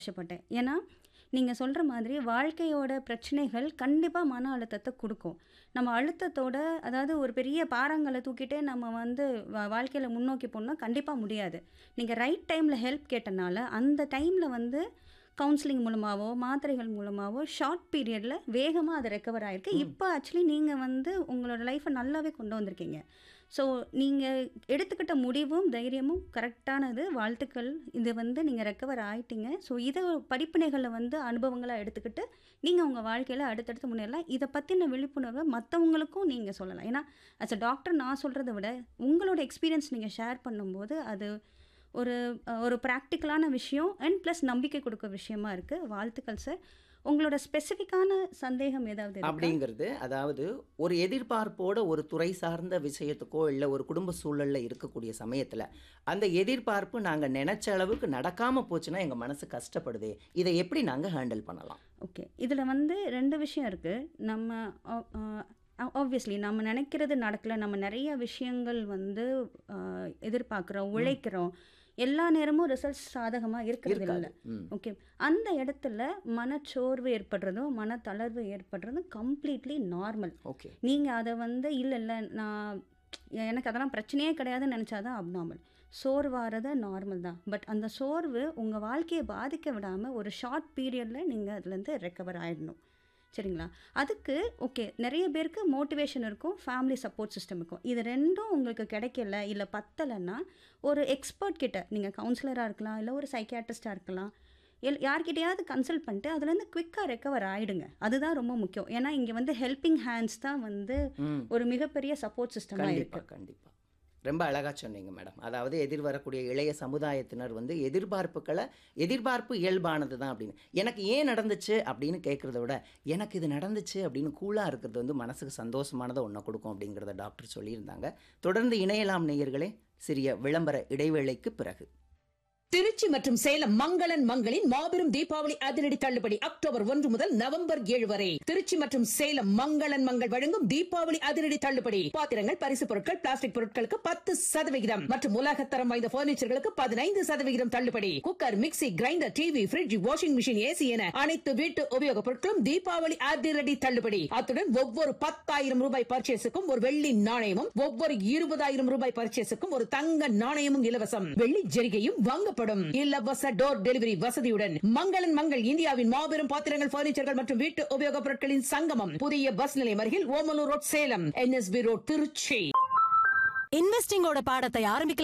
ஆசைப்பட்டேன் ஏன்னா நீங்கள் சொல்கிற மாதிரி வாழ்க்கையோட பிரச்சனைகள் கண்டிப்பாக மன அழுத்தத்தை கொடுக்கும் நம்ம அழுத்தத்தோட அதாவது ஒரு பெரிய பாறாங்கல்லை தூக்கிட்டே நம்ம வந்து வாழ்க்கையில் முன்னோக்கி போகணும்னா கண்டிப்பாக முடியாது நீங்கள் ரைட் டைமில் ஹெல்ப் கேட்டனால அந்த டைமில் வந்து கவுன்சிலிங் மூலமாகவோ மாத்திரைகள் மூலமாகவோ ஷார்ட் பீரியடில் வேகமாக அது ரெக்கவர் ஆகிருக்கு இப்போ ஆக்சுவலி நீங்கள் வந்து உங்களோட லைஃப்பை நல்லாவே கொண்டு வந்திருக்கீங்க ஸோ நீங்கள் எடுத்துக்கிட்ட முடிவும் தைரியமும் கரெக்டானது வாழ்த்துக்கள் இது வந்து நீங்கள் ரெக்கவர் ஆயிட்டீங்க ஸோ இதை படிப்பினைகளை வந்து அனுபவங்களாக எடுத்துக்கிட்டு நீங்கள் உங்கள் வாழ்க்கையில் அடுத்தடுத்து முன்னேறலாம் இதை பற்றின விழிப்புணர்வை மற்றவங்களுக்கும் நீங்கள் சொல்லலாம் ஏன்னா அஸ் அ டாக்டர் நான் சொல்கிறத விட உங்களோட எக்ஸ்பீரியன்ஸ் நீங்கள் ஷேர் பண்ணும்போது அது ஒரு ஒரு ப்ராக்டிக்கலான விஷயம் அண்ட் ப்ளஸ் நம்பிக்கை கொடுக்க விஷயமா இருக்குது வாழ்த்துக்கள் சார் உங்களோட ஸ்பெசிஃபிக்கான சந்தேகம் ஏதாவது இருக்கா? அப்படிங்கிறது அதாவது ஒரு எதிர்பார்ப்போட ஒரு துறை சார்ந்த விஷயத்துக்கோ இல்லை ஒரு குடும்ப சூழலில் இருக்கக்கூடிய சமயத்தில் அந்த எதிர்பார்ப்பு நாங்கள் நினைச்ச அளவுக்கு நடக்காமல் போச்சுன்னா எங்கள் மனசு கஷ்டப்படுது இதை எப்படி நாங்கள் ஹேண்டில் பண்ணலாம் ஓகே இதில் வந்து ரெண்டு விஷயம் இருக்குது நம்ம ஆப்வியஸ்லி நம்ம நினைக்கிறது நடக்கல நம்ம நிறைய விஷயங்கள் வந்து ஆஹ், எதிர்பார்க்குறோம் உழைக்கிறோம் எல்லா நேரமும் ரிசல்ட்ஸ் சாதகமாக இருக்கிறது இருக்காது இல்லை ம் ஓகே அந்த இடத்துல மனச்சோர்வு ஏற்படுறதும் மனத்தளர்வு ஏற்படுறதும் கம்ப்ளீட்லி நார்மல் ஓகே நீங்கள் அதை வந்து இல்லை இல்லை நான் எனக்கு அதெல்லாம் பிரச்சனையே கிடையாதுன்னு நினச்சாதான் அப்நார்மல் சோர்வாகிறது நார்மல் தான் பட் அந்த சோர்வு உங்கள் வாழ்க்கையை பாதிக்க விடாமல் ஒரு ஷார்ட் பீரியடில் நீங்கள் அதுலேருந்து ரெக்கவர் ஆகிடணும் சரிங்களா அதுக்கு ஓகே நிறைய பேருக்கு மோட்டிவேஷன் இருக்கும் ஃபேமிலி சப்போர்ட் சிஸ்டம் இருக்கும் இது ரெண்டும் உங்களுக்கு கிடைக்கல இல்லை பத்தலைன்னா ஒரு எக்ஸ்பர்ட் கிட்ட நீங்கள் கவுன்சிலராக இருக்கலாம் இல்லை ஒரு சைக்கியாட்ரிஸ்டாக இருக்கலாம் எல் யார்கிட்டயாவது கன்சல்ட் பண்ணிட்டு அதுலேருந்து குவிக்காக ரெக்கவர் ஆகிடுங்க அதுதான் ரொம்ப முக்கியம் ஏன்னா இங்கே வந்து ஹெல்பிங் ஹேண்ட்ஸ் தான் வந்து ம் ஒரு மிகப்பெரிய சப்போர்ட் சிஸ்டமாக கண்டிப்பாக இருக்குது கண்டிப்பாக ரொம்ப அழகாக சொன்னீங்க மேடம் அதாவது எதிர்வரக்கூடிய இளைய சமுதாயத்தினர் வந்து எதிர்பார்ப்புகளை எதிர்பார்ப்பு இயல்பானது தான் அப்படின்னு எனக்கு ஏன் நடந்துச்சு அப்படின்னு கேட்குறத விட எனக்கு இது நடந்துச்சு அப்படின்னு கூலாக இருக்கிறது வந்து மனசுக்கு சந்தோஷமானதை ஒன்றை கொடுக்கும் அப்படிங்கிறத டாக்டர் சொல்லியிருந்தாங்க தொடர்ந்து இணையலாம் நேயர்களே சிறிய விளம்பர இடைவேளைக்கு பிறகு திருச்சி மற்றும் சேலம் மங்களன் மங்களின் மாபெரும் தீபாவளி அதிரடி தள்ளுபடி அக்டோபர் ஒன்று முதல் நவம்பர் ஏழு வரை திருச்சி மற்றும் சேலம் மங்களன் மங்கள் வழங்கும் தீபாவளி அதிரடி தள்ளுபடி பாத்திரங்கள் பரிசு பொருட்கள் பிளாஸ்டிக் பொருட்களுக்கு பத்து சதவிகிதம் மற்றும் உலகத்தரம் வாய்ந்த பர்னிச்சர்களுக்கு பதினைந்து சதவிகிதம் தள்ளுபடி cooker mixie grinder TV fridge washing machine AC என அனைத்து வீட்டு உபயோகப் பொருட்களும் தீபாவளி அதிரடி தள்ளுபடி அத்துடன் ஒவ்வொரு பத்தாயிரம் ரூபாய் பர்ச்சேஸுக்கும் ஒரு வெள்ளி நாணயமும் ஒவ்வொரு இருபதாயிரம் ரூபாய் பர்ச்சேஸுக்கும் ஒரு தங்க நாணயமும் இலவசம் வெள்ளி ஜெரிகையும் வாங்கப்படும் இலவச டோர் டெலிவரி வசதியுடன் மங்களன் மங்கள் இந்தியாவின் மாபெரும் பாத்திரங்கள் பர்னிச்சர்கள் மற்றும் வீட்டு உபயோகப் பொருட்களின் சங்கமம் புதிய பஸ் நிலையம் அருகில் Omalur road Salem NSB road Trichy இன்வெஸ்டிங்கோட பாடத்தை ஆரம்பிக்கலாம்